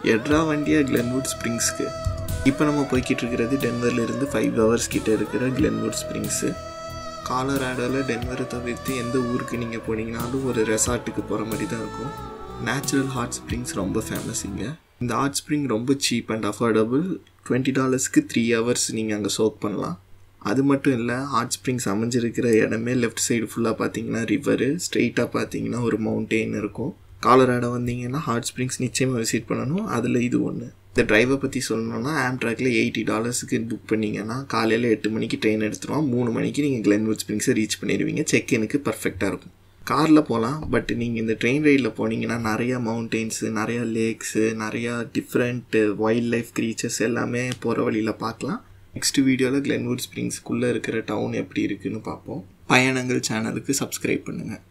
எட்ரா வண்டியா கிளென்வுட் ஸ்ப்ரிங்ஸ்க்கு இப்போ நம்ம போய்கிட்டு இருக்கிறது டென்வர்லேருந்து ஃபைவ் ஹவர்ஸ் கிட்ட இருக்கிற கிளென்வுட் ஸ்ப்ரிங்ஸு காலராடோவில் டென்வரை தவிர்த்து எந்த ஊருக்கு நீங்கள் போனீங்கனாலும் ஒரு ரெசார்ட்டுக்கு போகிற மாதிரி தான் இருக்கும் நேச்சுரல் ஹாட் ஸ்ப்ரிங்ஸ் ரொம்ப ஃபேமஸ் இங்கே இந்த ஹாட் ஸ்ப்ரிங் ரொம்ப சீப் அண்ட் அஃபோர்டபுள் டுவெண்ட்டி டாலர்ஸ்க்கு த்ரீ ஹவர்ஸ் நீங்கள் அங்கே சோக் பண்ணலாம் அது மட்டும் இல்லை ஹாட் ஸ்ப்ரிங்ஸ் அமைஞ்சிருக்கிற இடமே லெஃப்ட் சைடு ஃபுல்லாக பார்த்தீங்கன்னா ரிவரு ஸ்ட்ரெயிட்டாக பார்த்தீங்கன்னா ஒரு மவுண்டெயின் இருக்கும் காலராடோ வந்தீங்கன்னா ஹாட் ஸ்ப்ரிங்ஸ் நிச்சயமாக விசிட் பண்ணணும் அதில் இது ஒன்று இந்த டிரைவை பற்றி சொல்லணும்னா ஆம்ட்ராக்ல எயிட்டி டாலர்ஸுக்கு புக் பண்ணிங்கன்னா காலையில் எட்டு மணிக்கு ட்ரெயின் எடுத்துருவோம் மூணு மணிக்கு நீங்கள் கிளென்வுட் ஸ்ப்ரிங்ஸை ரீச் பண்ணிடுவீங்க செக் இனுக்கு பர்ஃபெக்டாக இருக்கும் காரில் போகலாம் பட் நீங்கள் இந்த ட்ரெயின் ரைடில் போனீங்கன்னா நிறையா மவுண்டெயின்ஸு நிறையா லேக்ஸு நிறையா டிஃப்ரெண்ட் வைல்ட் லைஃப் க்ரீச்சர்ஸ் எல்லாமே போகிற வழியில் பார்க்கலாம் நெக்ஸ்ட் வீடியோவில் கிளென்வுட் ஸ்ப்ரிங்ஸ்க்குள்ளே இருக்கிற டவுன் எப்படி இருக்குன்னு பார்ப்போம் பயணங்கள் சேனலுக்கு சப்ஸ்கிரைப் பண்ணுங்கள்